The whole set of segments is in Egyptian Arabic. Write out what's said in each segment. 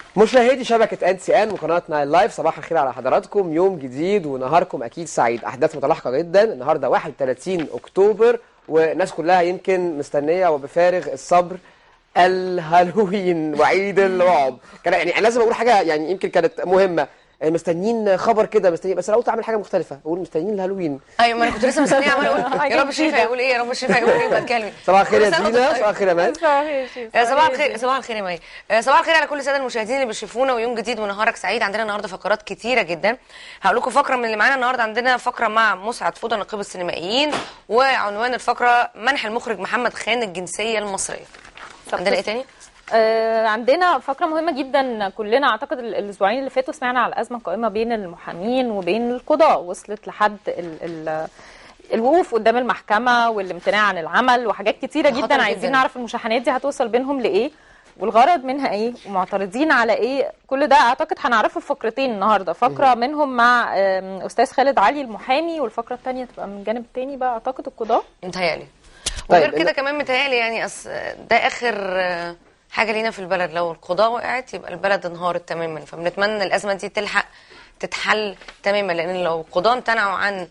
مشاهدي شبكة ان سي ان وقناة ناين لايف صباح الخير على حضراتكم يوم جديد ونهاركم اكيد سعيد احداث متلاحقة جدا النهارده 31 اكتوبر والناس كلها يمكن مستنية وبفارغ الصبر الهالوين وعيد الرعب كان يعني أنا لازم اقول حاجة يعني يمكن كانت مهمة مستنيين خبر كده مستنيين بس انا قلت اعمل حاجة مختلفة اقول مستنيين الهالوين ايوه ما انا كنت لسه مستنيه عمال اقول يا رب الشريف هيقول ايه يا رب الشريف هيقول ايه بتكلم صباح الخير يا كل سنة زينة وأنت صباح الخير يا مان يا صباح الخير صباح الخير يا مي آه، صباح الخير على كل الساده المشاهدين اللي بيشوفونا ويوم جديد ونهارك سعيد عندنا النهارده فقرات كتيره جدا هقول لكم فقره من اللي معانا النهارده عندنا فقره مع مسعد فوضى نقيب السينمائيين وعنوان الفقره منح المخرج محمد خان الجنسيه المصريه عندنا ايه تاني آه، عندنا فقرة مهمة جدا كلنا اعتقد ال- الاسبوعين اللي فاتوا سمعنا على الازمة القائمة بين المحامين وبين القضاء وصلت لحد ال ال الوقوف قدام المحكمة والامتناع عن العمل وحاجات كتيرة خطر جدا عايزين جداً. نعرف المشاحنات دي هتوصل بينهم لايه والغرض منها ايه ومعترضين على ايه كل ده اعتقد هنعرفه في فقرتين النهارده فقره منهم مع آم، استاذ خالد علي المحامي والفقره الثانيه تبقى من الجانب الثاني بقى اعتقد القضاه متهيألي طيب، وغير كده إن- كمان متهيألي يعني أص... ده اخر آه، حاجه لينا في البلد لو القضاء وقعت يبقى البلد انهارت تماما فبنتمنى الازمه دي تلحق تتحل تماما لان لو القضاة امتنعوا عن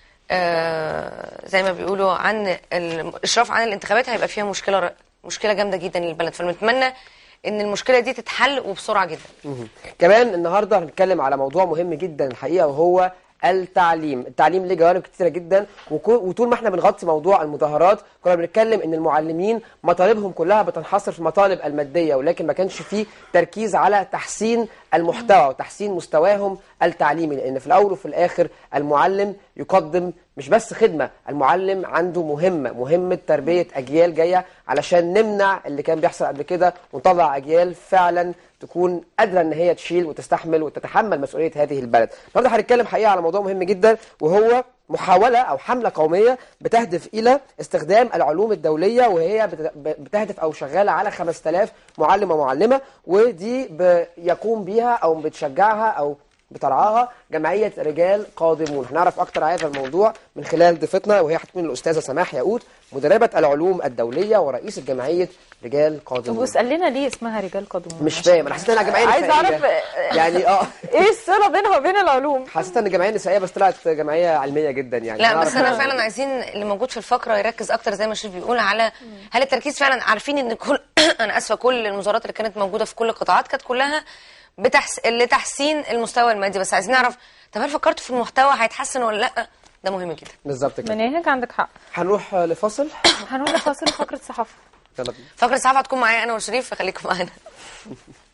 آه، زي ما بيقولوا عن الاشراف عن الانتخابات هيبقى فيها مشكله ر- مشكله جامده جدا للبلد فبنتمنى ان المشكله دي تتحل وبسرعه جدا مهم. كمان النهارده هنتكلم على موضوع مهم جدا الحقيقه وهو التعليم التعليم ليه جوانب كتيره جدا وكو- وطول ما احنا بنغطي موضوع المظاهرات كنا بنتكلم ان المعلمين مطالبهم كلها بتنحصر في المطالب الماديه ولكن ما كانش فيه تركيز على تحسين المحتوى وتحسين مستواهم التعليمي لان في الاول وفي الاخر المعلم يقدم مش بس خدمه المعلم عنده مهمه مهمه تربيه اجيال جايه علشان نمنع اللي كان بيحصل قبل كده ونطلع اجيال فعلا تكون قادره ان هي تشيل وتستحمل وتتحمل مسؤوليه هذه البلد. النهارده هنتكلم حقيقه على موضوع مهم جدا وهو محاولة أو حملة قومية بتهدف إلى استخدام العلوم الدولية وهي بت- بتهدف أو شغالة على 5000 معلم ومعلمة ودي بيقوم بيها أو بتشجعها أو بترعاها جمعية رجال قادمون هنعرف أكتر عن هذا الموضوع من خلال ضيفتنا وهي هتكون الأستاذة سماح ياقوت مدربة العلوم الدولية ورئيسة جمعية رجال طب قادمون واسال لنا ليه اسمها رجال قادمون مش فاهم أنا حسيت إنها جمعية عايز نسائية. أعرف، آه، يعني اه ايه الصله بينها وبين العلوم حسيت ان جمعيه نسائيه بس طلعت جمعيه علميه جدا يعني لا بس أعرف- انا فعلا عايزين اللي موجود في الفقره يركز اكتر زي ما الشريف بيقول على هل التركيز فعلا عارفين ان كل انا اسفه كل المظاهرات اللي كانت موجوده في كل القطاعات كانت كلها بتحس... لتحسين المستوى المادي بس عايزين نعرف طب هل فكرتوا في المحتوى هيتحسن ولا لا ده مهم جدا بالظبط كده مناهج عندك حق هنروح لفاصل هنروح لفاصل فقره صحافه يلا بينا فقره الصحافه هتكون معايا انا وشريف فخليكم معانا